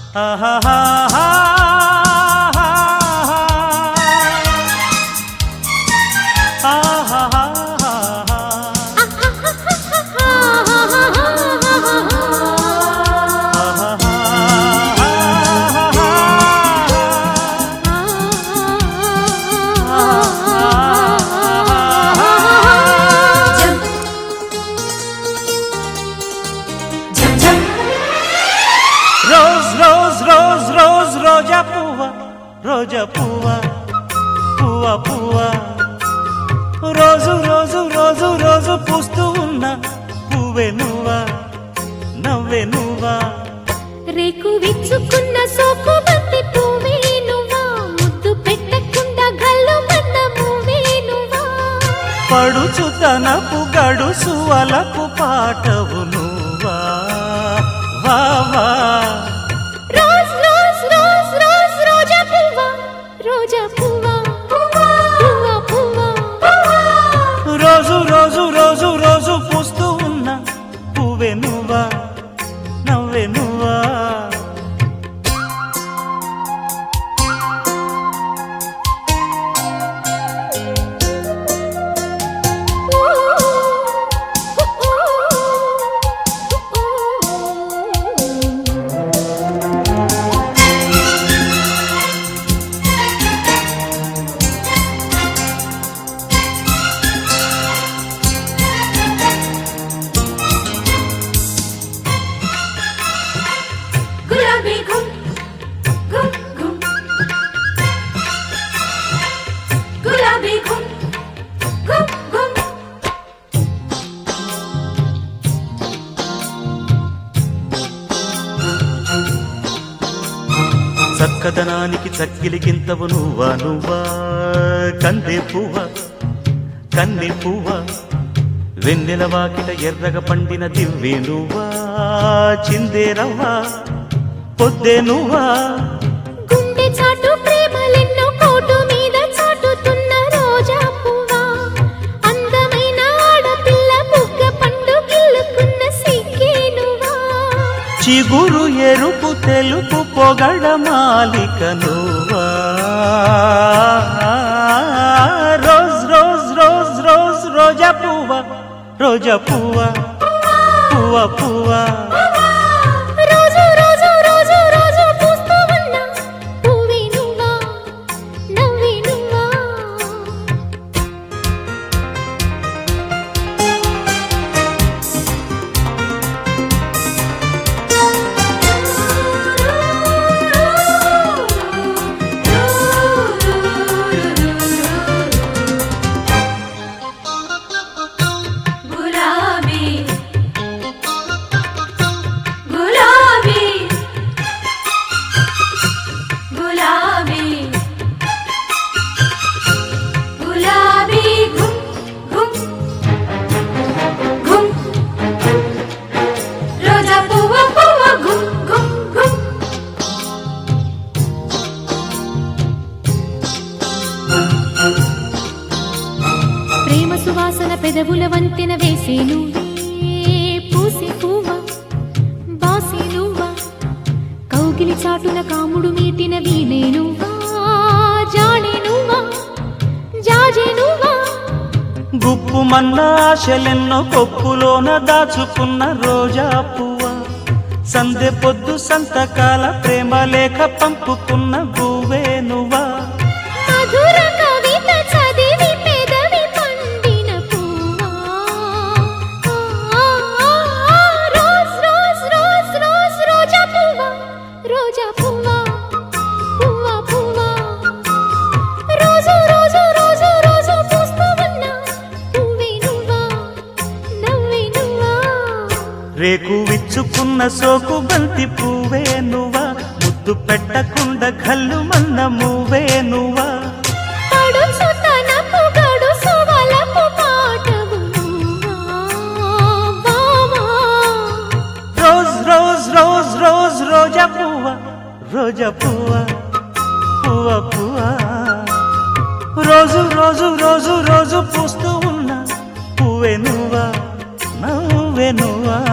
rose rose rose rose రోజా పువ్వ రోజా పువ్వ పువ్వ పువ్వ రోజు రోజు రోజు రోజు పూస్తూ ఉన్న పువ్వే నువ్వా నవ్వే నువ్వా రేకు విచ్చుకున్న సోకు బంతి పువ్వే నువ్వా ముద్దు పెట్టకుండా గల్లు మన్న పువ్వే నువ్వా పడుచు తనపు గడుసు అలకు పాటవు నువ్వా వా వా రోజ్ రోజ్ రోజ్ రోజ్ రోజా పువ్వా రోజా పువ్వా పువ్వా పువ్వా రోజు రోజు రోజు రోజు పూస్తూ ఉన్న పువ్వే నువ్వా నవ్వే నువ్వా గులాబీ గుమ్ గుమ్ గుమ్ గులాబీ గుమ్ గుమ్ గుమ్ చక్కదనానికి చక్కిలికింతవు నువ్వా నువ్వా కందే పువ్వ కన్నె పువ్వ వెన్నెల వాకిట ఎర్రగ పండిన దివ్వే నువ్వా చిందే రవ్వా పొద్దే నువ్వా గుండె చాటు ప్రేమలెన్నో కోటు మీద చాటుతున్న రోజా పువ్వా అందమైన ఆడపిల్ల బుగ్గ పండు గిల్లుకున్న సిగ్గే నువ్వా చిగురు ఎరుపు తెలుపు పొగడ మాలిక నువ్వా రోజ్ రోజ్ రోజ్ రోజ్ రోజా పువ్వ రోజా పువ్వ పువ్వ పువ్వ రోజు రోజు రోజు రోజు పూస్తూ ఉన్న పువ్వే నువ్వా నవ్వే నువ్వా గులాబీ గులాబీ గులాబీ గులాబీ గుమ్ గుమ్ గుమ్ రోజా పువ్వ పువ్వ గుమ్ గుమ్ గుమ్ ప్రేమ సువాసన పెదవుల వంతెన వేసే నువ్వే పూసే పువ్వ బాసే నువ్వా కౌగిలి చాటున కాముడు మీటిన వీణే నువ్వా జాడే నువ్వా జాజే నువ్వా గుప్పు మన్నాశలెన్నో కొప్పులోన దాచుకున్న రోజా పువ్వ సందె పొద్దు సంతకాల ప్రేమ లేఖ పంపుకున్న గువ్వే నువ్వా మధుర కవిత చదివి పెదవి పండిన పువ్వా ఆ, ఆ, ఆ, రోజ్ రోజ్ రోజ్ రోజ్ రోజా పువ్వా రోజా పువ్వా పువ్వా పువ్వా రోజు రోజు రోజు రోజు పూస్తూ ఉన్న పువ్వే నువ్వా నవ్వే నువ్వా రేకు విచ్చుకున్న సోకు బంతి పువ్వే నువ్వా ముద్దు పెట్టకుండా కళ్ళు మన్న మువ్వే నువ్వా పడుచు తనపు గడుసు వలపు పాటవు నువ్వా బావా రోజ్ రోజ్ రోజ్ రోజ్ రోజా పువ్వ రోజా పువ్వ పువ్వ పువ్వ రోజు రోజు రోజు రోజు పూస్తూ ఉన్న పువ్వే నువ్వా నవ్వే నువ్వా